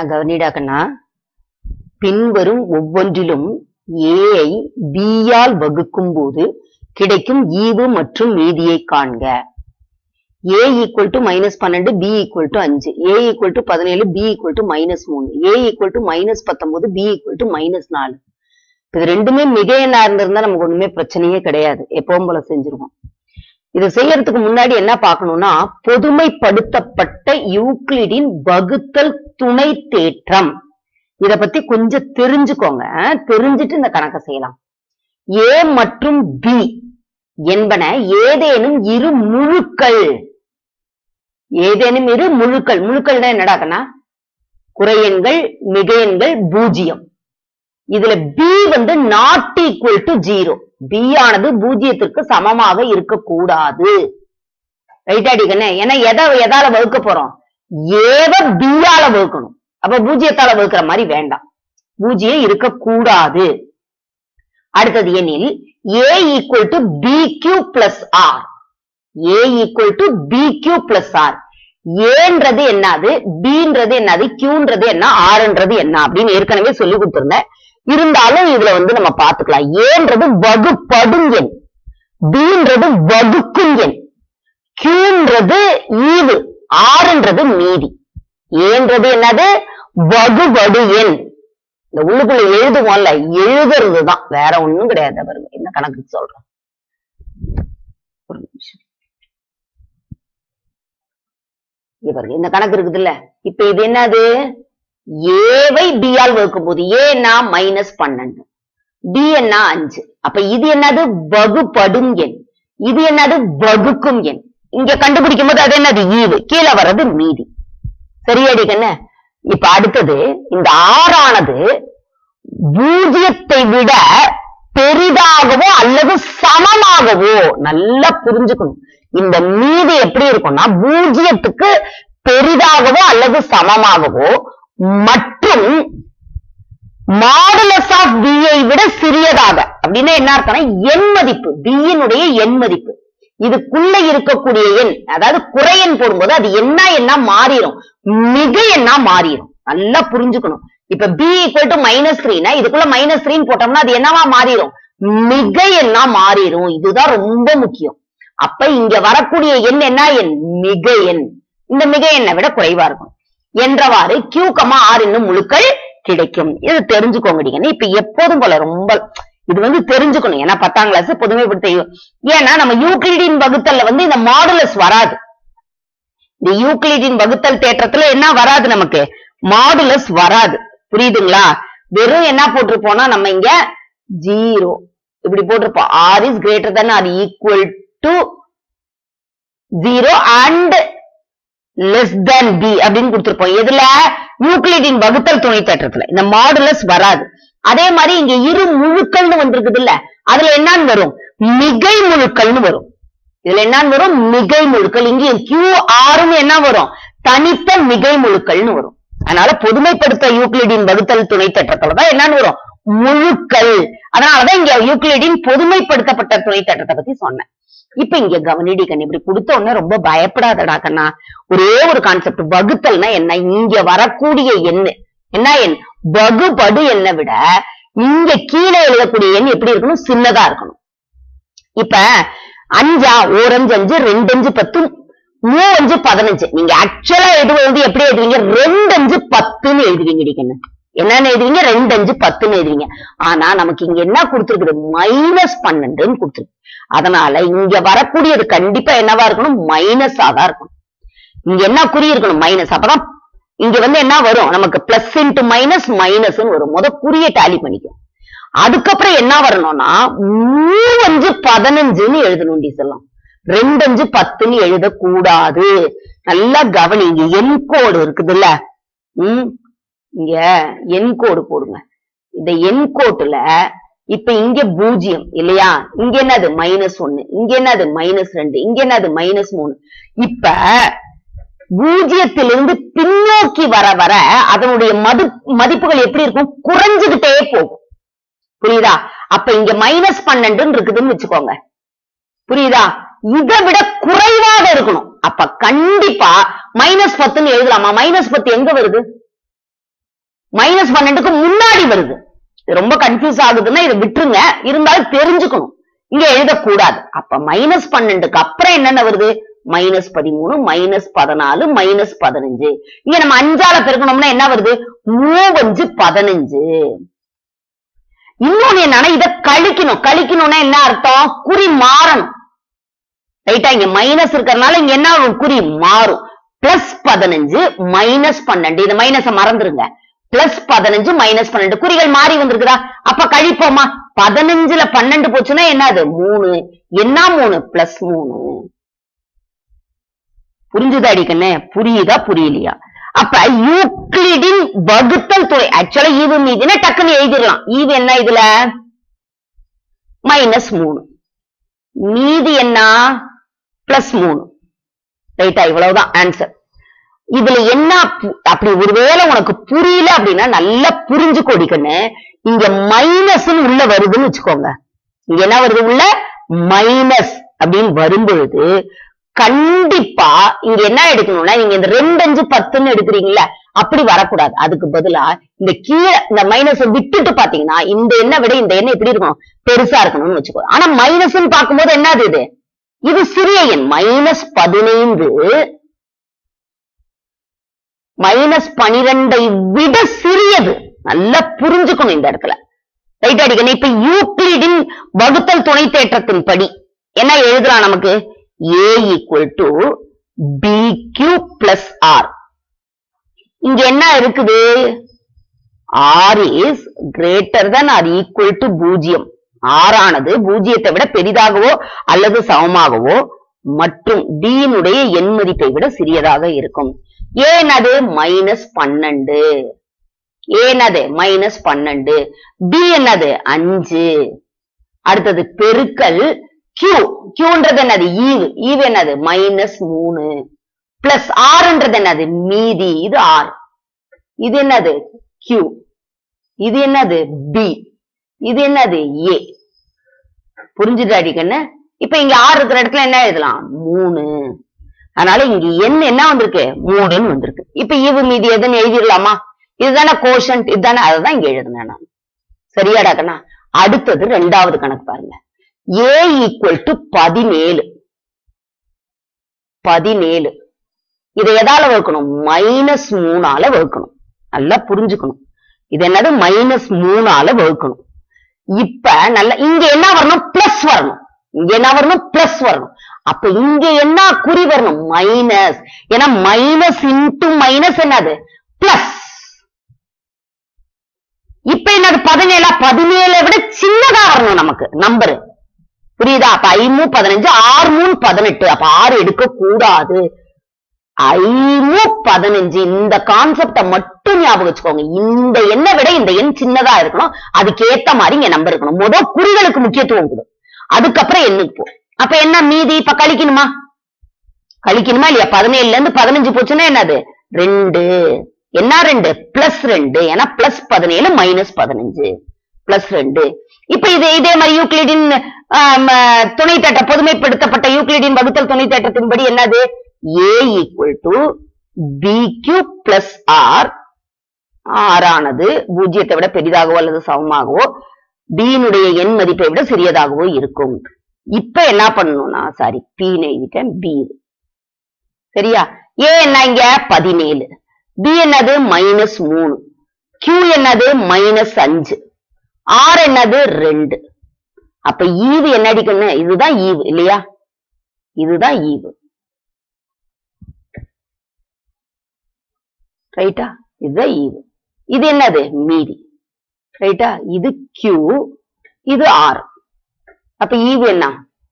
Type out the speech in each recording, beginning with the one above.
கவனிடாக்கண்ணா பின்வரும் ஒவ்வொன்றிலும் ஏஐ பியால் வகுக்கும் போது கிடைக்கும் ஈவு மற்றும் மீதியை காண்க ஏ ஈக்குவல் டு மைனஸ் பன்னெண்டு பி ஈக்குவல் டு அஞ்சு ஏ ஈக்குவல் டு பதினேழு பி ஈக்குவல் டு மைனஸ் மூணு ஏ ஈக்குவல் டு மைனஸ் பத்தொன்பது பி ஈக்குவல் டு மைனஸ் நாலு இது ரெண்டுமே மிக எண்ணா இருந்திருந்தா நமக்கு ஒண்ணுமே பிரச்சனையே கிடையாது எப்பவும் போல செஞ்சிருவோம் இது செய்யறதுக்கு முன்னாடி என்ன பார்க்கணும்னா பொதுமைப்படுத்தப்பட்ட யூக்ளிடின் வகுத்தல் துணை தேற்றம் இத பத்தி கொஞ்சம் தெரிஞ்சுக்கோங்க தெரிஞ்சுட்டு இந்த கணக்கை செய்யலாம் ஏ மற்றும் பி என்பன ஏதேனும் இரு முழுக்கள் ஏதேனும் இரு முழுக்கள் முழுக்கள்னா என்னடாக்கன்னா குறையெண்கள் மிகையெண்கள் பூஜ்ஜியம் இதுல பி வந்து not equal to zero B ஆனது பூஜ்ஜியத்திற்கு சமமாக இருக்கக்கூடாது ரைட் அடிக்கண்ணே ஏன்னா எதை எதால வகுக்க போறோம் ஏவ பியால வகுக்கணும் அப்ப பூஜ்ஜியத்தால வகுக்கிற மாதிரி வேண்டாம் பூஜ்ஜியம் இருக்கக்கூடாது அடுத்தது எனில் A equal to B Q plus R A equal to B Q plus R ஏன்றது என்னது பின்றது என்னது கியூன்றது என்ன ஆர்ன்றது என்ன அப்படின்னு ஏற்கனவே சொல்லி கொடுத்திருந்தேன் இருந்தாலும் இதுல வந்து நம்ம பாத்துக்கலாம் ஏன்றது வகுப்படும் எண் பின்றது வகுக்கும் எண் கியூன்றது ஈவு ஆறுன்றது மீதி ஏன்றது என்னது வகுபடு எண் இந்த உள்ளுக்குள்ள எழுதுவோம்ல எழுதுறது தான் வேற ஒண்ணும் கிடையாது பாருங்க என்ன கணக்கு சொல்றேன் ஒரு நிமிஷம் இங்க பாருங்க இந்த கணக்கு இருக்குதுல்ல இப்ப இது என்னது ஏவை பி ஆல் வகுக்கும் போது ஏன்னா மைனஸ் பன்னெண்டு பி என்ன அஞ்சு அப்ப இது என்னது வகுப்படும் எண் இது என்னது வகுக்கும் எண் இங்க கண்டுபிடிக்கும் போது அது என்னது ஈவு கீழே வர்றது மீதி சரியாடி கண்ணு இப்ப அடுத்தது இந்த ஆறானது பூஜ்ஜியத்தை விட பெரிதாகவோ அல்லது சமமாகவோ நல்லா புரிஞ்சுக்கணும் இந்த மீதி எப்படி இருக்கும்னா பூஜ்ஜியத்துக்கு பெரிதாகவோ அல்லது சமமாகவோ மற்றும் மாடுலஸ் ஆஃப் பிஐ விட சிறியதாக அப்படின்னா என்ன அர்த்தம்னா எண் மதிப்பு பியினுடைய எண் மதிப்பு இதுக்குள்ள இருக்கக்கூடிய எண் அதாவது குறையெண் போடும்போது அது என்ன எண்ணா மாறிடும் மிக எண்ணா மாறிடும் நல்லா புரிஞ்சுக்கணும் இப்ப பி ஈக்குவல் டு மைனஸ் த்ரீனா இதுக்குள்ள மைனஸ் த்ரீன்னு போட்டோம்னா அது என்னவா மாறிடும் மிக எண்ணா மாறிடும் இதுதான் ரொம்ப முக்கியம் அப்ப இங்க வரக்கூடிய எண் என்ன எண் மிக எண் இந்த மிக எண்ணை விட குறைவா இருக்கும் என்றவாறு கியூ கமா ஆர் என்னும் முழுக்கள் கிடைக்கும் இது தெரிஞ்சுக்கோங்க இப்ப எப்போதும் போல ரொம்ப இது வந்து தெரிஞ்சுக்கணும் ஏன்னா பத்தாம் கிளாஸ் பொதுமைப்படுத்த ஏன்னா நம்ம யூக்ளிடின் வகுத்தல்ல வந்து இந்த மாடுலஸ் வராது இந்த யூக்ளிடின் வகுத்தல் தேற்றத்துல என்ன வராது நமக்கு மாடுலஸ் வராது புரியுதுங்களா வெறும் என்ன போட்டிருப்போம்னா நம்ம இங்க ஜீரோ இப்படி போட்டிருப்போம் R is greater than R equal to zero and less than B அப்படின்னு கொடுத்திருப்போம் எதுல யூக்ளிடின் வகுத்தல் துணை தேற்றத்துல இந்த மாடுலஸ் வராது அதே மாதிரி இங்க இரு முழுக்கள்னு வந்திருக்குது இல்ல அதுல என்னன்னு வரும் மிகை முழுக்கள்னு வரும் இதுல என்னன்னு வரும் மிகை முழுக்கள் இங்கேயும் கியூ ஆறுன்னு என்ன வரும் தனித்த மிகை முழுக்கள்னு வரும் அதனால பொதுமைப்படுத்த யூக்ளிடின் வகுத்தல் துணை தேற்றத்துல தான் என்னன்னு வரும் முழுக்கள் அதனாலதான் இங்க யூக்ளிடின் பொதுமைப்படுத்தப்பட்ட துணை தேற்றத்தை பத்தி சொன்னேன் இப்ப இங்க கவனிடி கண்ணு இப்படி கொடுத்த உடனே ரொம்ப பயப்படாதடா கண்ணா ஒரே ஒரு கான்செப்ட் வகுத்தல்னா என்ன இங்க வரக்கூடிய எண்ணு என்ன எண் வகுபடு எண்ணை விட இங்க கீழே எழுதக்கூடிய எண் எப்படி இருக்கணும் சின்னதா இருக்கணும் இப்ப அஞ்சா ஓரஞ்சு அஞ்சு ரெண்டு அஞ்சு பத்து மூ அஞ்சு பதினஞ்சு நீங்க ஆக்சுவலா எழுதுவது எப்படி எழுதுவீங்க ரெண்டு அஞ்சு பத்துன்னு எழுதுவீங்க டிக்கன்னு என்னன்னு எழுதுவீங்க ரெண்டு அஞ்சு பத்துன்னு எழுதுவீங்க ஆனா நமக்கு இங்க என்ன கொடுத்துருக்குது மைனஸ் பன்னெண்டுன்னு கொடுத்துருக்கு அதனால இங்க வரக்கூடியது கண்டிப்பா என்னவா இருக்கணும் மைனஸா தான் இருக்கணும் இங்க என்ன குறி இருக்கணும் மைனஸ் அப்பதான் இங்க வந்து என்ன வரும் நமக்கு பிளஸ் இன்டு மைனஸ் மைனஸ் வரும் முத குறிய டேலி பண்ணிக்கும் அதுக்கப்புறம் என்ன வரணும்னா மூணு அஞ்சு பதினஞ்சுன்னு எழுதணும் டீசல்லாம் ரெண்டு அஞ்சு பத்துன்னு எழுதக்கூடாது நல்லா கவனி இங்க என் கோடு இருக்குதுல்ல உம் இங்க என் கோடு போடுங்க இந்த என் கோட்டுல இப்ப இங்க பூஜ்ஜியம் இல்லையா இங்க என்னது மைனஸ் ஒன்னு இங்க என்னது மைனஸ் ரெண்டு இங்க என்னது மைனஸ் மூணு இப்ப பூஜ்ஜியத்திலிருந்து பின்னோக்கி வர வர அதனுடைய மது மதிப்புகள் எப்படி இருக்கும் குறைஞ்சுகிட்டே போகும் புரியுதா அப்ப இங்க மைனஸ் பன்னெண்டுன்னு இருக்குதுன்னு வச்சுக்கோங்க புரியுதா இதை விட குறைவாக இருக்கணும் அப்ப கண்டிப்பா மைனஸ் பத்துன்னு எழுதலாமா மைனஸ் பத்து எங்க வருது மைனஸ் பன்னெண்டுக்கு முன்னாடி வருது இது ரொம்ப கன்ஃபியூஸ் ஆகுதுன்னா இதை விட்டுருங்க இருந்தாலும் தெரிஞ்சுக்கணும் இங்க எழுதக்கூடாது அப்ப மைனஸ் பன்னெண்டுக்கு அப்புறம் என்னென்ன வருது மைனஸ் பதிமூணு மைனஸ் பதினாலு மைனஸ் பதினஞ்சு இங்க நம்ம அஞ்சால பெருக்கணும்னா என்ன வருது மூவஞ்சு பதினஞ்சு இன்னொன்னு என்னன்னா இத கழிக்கணும் கழிக்கணும்னா என்ன அர்த்தம் குறி மாறணும் ரைட்டா இங்க மைனஸ் இருக்கறனால இங்க என்ன ஆகும்? குறி மாறும் பிளஸ் பதினஞ்சு மைனஸ் பன்னெண்டு இந்த மைனஸ மறந்துருங்க பிளஸ் பதினஞ்சு மைனஸ் பன்னெண்டு குறிகள் மாறி வந்திருக்குதா அப்ப கழிப்போமா பதினஞ்சுல பன்னெண்டு போச்சுன்னா என்னது மூணு என்ன மூணு பிளஸ் மூணு புரிஞ்சுதா அடிக்கண்ணே புரியுதா புரியலையா அப்ப யூக்ளிடின் வகுத்தல் துறை ஆக்சுவலா ஈவு மீதினா டக்குன்னு எழுதிடலாம் ஈவு என்ன இதுல மைனஸ் மூணு மீதி என்ன பிளஸ் மூணு ரைட்டா இவ்வளவுதான் ஆன்சர் இதுல என்ன பு- அப்படி ஒருவேளை உனக்கு புரியல அப்படின்னா நல்லா புரிஞ்சு கொடிக்கன்னு இங்க மைனஸ் உள்ள வருதுன்னு வச்சுக்கோங்க இங்க என்ன வருது உள்ள மைனஸ் அப்படின்னு வரும்பொழுது கண்டிப்பா இங்க என்ன எடுக்கணும்னா நீங்க இந்த ரெண்டு அஞ்சு பத்துன்னு எடுக்கிறீங்களா அப்படி வரக்கூடாது அதுக்கு பதிலா இந்த கீழே இந்த மைனஸ் விட்டுட்டு பாத்தீங்கன்னா இந்த எண்ணை விட இந்த எண்ணெய் எப்படி இருக்கணும் பெருசா இருக்கணும்னு வச்சுக்கோ ஆனா மைனஸ் பார்க்கும்போது என்னது இது இது சிறிய எண் மைனஸ் பதினைந்து மைனஸ் பனிரெண்டை விட சிறியது நல்லா புரிஞ்சுக்கணும் இந்த இடத்துல ரைட் அடிக்கணும் இப்ப யூக்ளிடின் வகுத்தல் துணை தேற்றத்தின் படி என்ன எழுதுறான் நமக்கு A equal to B Q plus R இங்க என்ன இருக்குது R is greater than R equal to பூஜ்ஜியம் ஆறானது பூஜ்ஜியத்தை விட பெரிதாகவோ அல்லது சமமாகவோ மற்றும் D யினுடைய எண் மதிப்பை விட சிறியதாக இருக்கும் ஏனது மைனஸ் பன்னெண்டு ஏனது மைனஸ் பன்னெண்டு பி என்னது அஞ்சு அடுத்தது பெருக்கல் கியூ கியூன்றது என்னது ஈவு ஈவு என்னது மைனஸ் மூணு பிளஸ் ஆறுன்றது என்னது மீதி இது ஆர் இது என்னது கியூ இது என்னது பி இது என்னது ஏ புரிஞ்சுட்டு அடிக்கண்ணு இப்ப இங்க ஆறு இருக்கிற இடத்துல என்ன எழுதலாம் மூணு அதனால இங்க எண் என்ன வந்திருக்கு மூணுன்னு வந்திருக்கு இப்ப ஈவு மீதி எதுன்னு எழுதிடலாமா இதுதானே கோஷன்ட் இதுதானே அதுதான் இங்க எழுதுனேன் நான் சரியாடா கண்ணா அடுத்தது ரெண்டாவது கணக்கு பாருங்க ஏ ஈக்குவல் டு பதினேழு பதினேழு இதை எதால வகுக்கணும் மைனஸ் மூணால வகுக்கணும் நல்லா புரிஞ்சுக்கணும் இது என்னது மைனஸ் மூணால வகுக்கணும் இப்ப நல்ல இங்க என்ன வரணும் பிளஸ் வரணும் இங்க என்ன வரணும் பிளஸ் வரணும் அப்ப இங்க என்ன குறி வரணும் மைனஸ் ஏன்னா மைனஸ் இன்டு மைனஸ் என்னது பிளஸ் இப்ப என்னது பதினேழா பதினேழை விட சின்னதா வரணும் நமக்கு நம்பரு புரியுதா அப்ப ஐமூ பதினஞ்சு ஆறு மூணு பதினெட்டு அப்ப ஆறு எடுக்க கூடாது ஐமூ பதினஞ்சு இந்த கான்செப்ட மட்டும் ஞாபகம் வச்சுக்கோங்க இந்த எண்ணை விட இந்த எண் சின்னதா இருக்கணும் அதுக்கு ஏத்த மாதிரி இங்க நம்பர் இருக்கணும் முத குறிகளுக்கு முக்கியத்துவம் கொடு அதுக்கப்புறம் எண்ணுக்கு போ அப்ப என்ன மீதி இப்ப கழிக்கணுமா கழிக்கணுமா இல்லையா பதினேழுல இருந்து பதினஞ்சு போச்சுன்னா என்னது ரெண்டு என்ன ரெண்டு பிளஸ் ரெண்டு ஏன்னா பிளஸ் பதினேழு மைனஸ் பதினஞ்சு பிளஸ் ரெண்டு இப்ப இது இதே மாதிரி யூக்ளிடின் ஆம், துணை தேட்ட பொதுமைப்படுத்தப்பட்ட யூக்ளிடின் வகுத்தல் துணை தேட்டத்தின்படி என்னது A equal to B Q plus R ஆறானது பூஜ்ஜியத்தை விட பெரிதாகவோ அல்லது சமமாகவோ B யினுடைய எண் மதிப்பை விட சிறியதாகவோ இருக்கும் இப்ப என்ன பண்ணணும்னா சாரி P ன்னு எழுதிட்டேன் B இது. சரியா ஏ என்ன இங்க பதினேழு B என்னது மைனஸ் மூணு Q என்னது மைனஸ் அஞ்சு R என்னது ரெண்டு அப்ப ஈவு என்ன அடிக்கணும் இதுதான் ஈவு இல்லையா இதுதான் ஈவு ரைட்டா இதுதான் ஈவு இது என்னது மீதி ரைட்டா இது Q இது R அப்ப ஈவு என்ன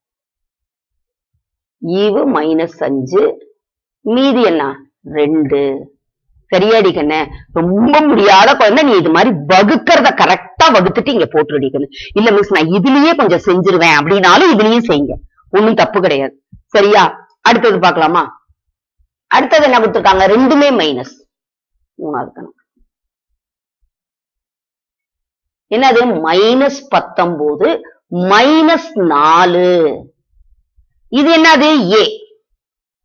ஈவு மைனஸ் அஞ்சு மீதி என்ன ரெண்டு சரியாடி கண்ணே ரொம்ப முடியாத குழந்தை நீ இது மாதிரி வகுக்கிறத கரெக்டா வகுத்துட்டு இங்க போட்டு கண்ணு இல்ல மிஸ் நான் இதுலயே கொஞ்சம் செஞ்சிருவேன் அப்படின்னாலும் இதுலயும் செய்யுங்க ஒண்ணும் தப்பு கிடையாது சரியா அடுத்தது பார்க்கலாமா அடுத்தது என்ன கொடுத்திருக்காங்க ரெண்டுமே மைனஸ் மூணாவது கணக்கு என்னது மைனஸ் பத்தொன்பது மைனஸ் நாலு இது என்னது ஏ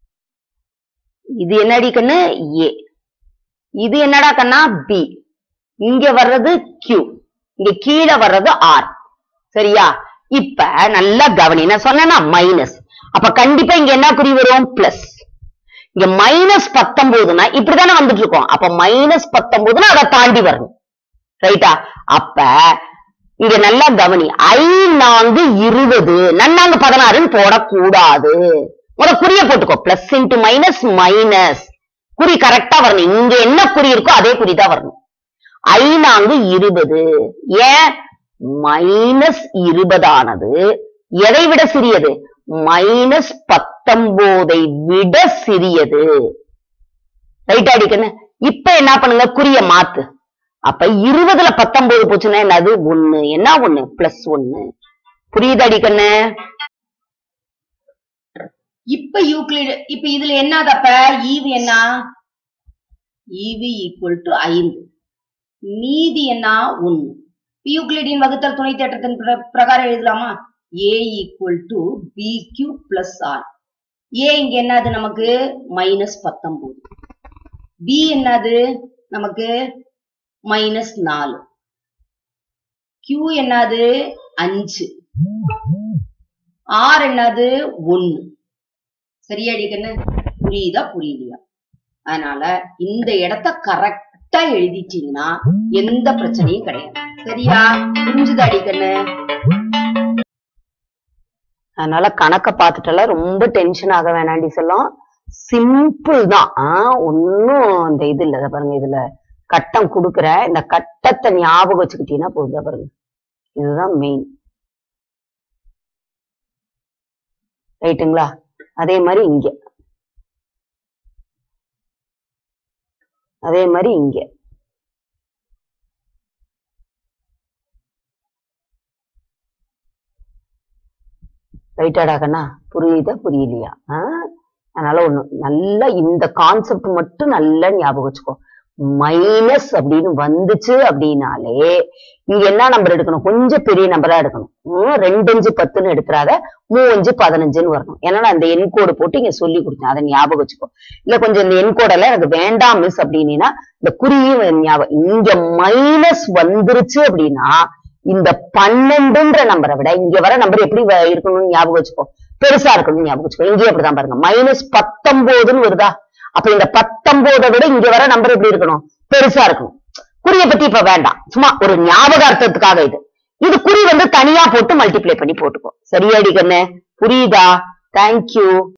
இது என்னடி கண்ணு ஏ இது என்னடா கண்ணா பி இங்க வர்றது Q இங்க கீழே வர்றது R சரியா இப்ப நல்லா கவனி நான் சொன்னேன்னா மைனஸ் அப்ப கண்டிப்பா இங்க என்ன குறி வரும் பிளஸ் இங்க மைனஸ் பத்தொன்பதுனா இப்படிதானே வந்துட்டு இருக்கோம் அப்ப மைனஸ் பத்தொன்பதுனா அதை தாண்டி வரணும் ரைட்டா அப்ப இங்க நல்லா கவனி ஐ நான்கு இருபது நன்னாங்க பதினாறுன்னு போடக்கூடாது முத குறிய போட்டுக்கோ பிளஸ் இன்டு மைனஸ் மைனஸ் குறி கரெக்டா வரணும் இங்க என்ன குறி இருக்கோ அதே குறி தான் வரணும் ஐ நான்கு இருபது ஏன் மைனஸ் இருபதானது எதை விட சிறியது மைனஸ் பத்தொன்பதை விட சிறியது ரைட் அடிக்கணும் இப்ப என்ன பண்ணுங்க குறிய மாத்து அப்ப இருபதுல பத்தொன்பது போச்சுன்னா என்னது ஒண்ணு என்ன ஒண்ணு பிளஸ் ஒண்ணு புரியுது அடிக்கண்ணு இப்ப யூக்ளிட் இப்ப இதுல என்னது அப்ப ஈவு என்ன ஈவு ஈக்குவல் டு ஐந்து மீதி என்ன ஒண்ணு யூக்ளிடின் வகுத்தல் துணை தேற்றத்தின் பிர- பிரகாரம் எழுதலாமா A equal to B Q plus R A இங்க என்னது நமக்கு மைனஸ் பத்தொன்பது பி என்னது நமக்கு மைனஸ் நாலு கியூ என்னது அஞ்சு ஆர் என்னது ஒண்ணு சரியாடி கண்ணு புரியுதா புரியலையா அதனால இந்த இடத்த கரெக்டா எழுதிட்டீங்கன்னா எந்த பிரச்சனையும் கிடையாது சரியா புரிஞ்சுதா அடிக்கண்ணு அதனால கணக்க பார்த்துட்டெல்லாம் ரொம்ப டென்ஷன் ஆக வேணாண்டி செல்லம் சிம்பிள் தான் ஆஹ் ஒன்னும் அந்த இது இல்ல இதை பாருங்க இதுல கட்டம் குடுக்குற இந்த கட்டத்தை ஞாபகம் வச்சுக்கிட்டீங்கன்னா போதும் இதை பாருங்க இதுதான் மெயின் ரைட்டுங்களா அதே மாதிரி இங்க அதே மாதிரி இங்க ரைட்டாடா கண்ணா புரியுதா புரியலையா ஆ? அதனால ஒண்ணு நல்லா இந்த கான்செப்ட் மட்டும் நல்லா ஞாபகம் வச்சுக்கோ மைனஸ் அப்படின்னு வந்துச்சு அப்படின்னாலே இங்க என்ன நம்பர் எடுக்கணும் கொஞ்சம் பெரிய நம்பரா எடுக்கணும் ம், ரெண்டு அஞ்சு பத்துன்னு எடுத்துறாத மூவஞ்சு பதினஞ்சுன்னு வரணும் ஏன்னா நான் இந்த என்கோடு போட்டு இங்க சொல்லி கொடுத்தேன் அதை ஞாபகம் வச்சுக்கோ இல்ல கொஞ்சம் இந்த என்கோடெல்லாம் எனக்கு வேண்டாம் மிஸ் அப்படின்னா இந்த குறியும் ஞாபகம் இங்க மைனஸ் வந்துருச்சு அப்படின்னா இந்த பன்னெண்டுன்ற நம்பரை விட இங்க வர நம்பர் எப்படி வ- இருக்கணும்னு ஞாபகம் வச்சுக்கோ பெருசா இருக்கணும்னு ஞாபகம் வச்சுக்கோ இங்கேயும் அப்படிதான் பாருங்க மைனஸ் பத்தொன்பதுன்னு வருதா அப்ப இந்த பத்தொன்பதை விட இங்க வர நம்பர் எப்படி இருக்கணும் பெருசா இருக்கணும் குறிய பத்தி இப்ப வேண்டாம் சும்மா ஒரு ஞாபகார்த்தத்துக்காக இது இது குறி வந்து தனியா போட்டு மல்டிப்ளை பண்ணி போட்டுக்கோ சரியாடி கண்ணு புரியுதா தேங்க்யூ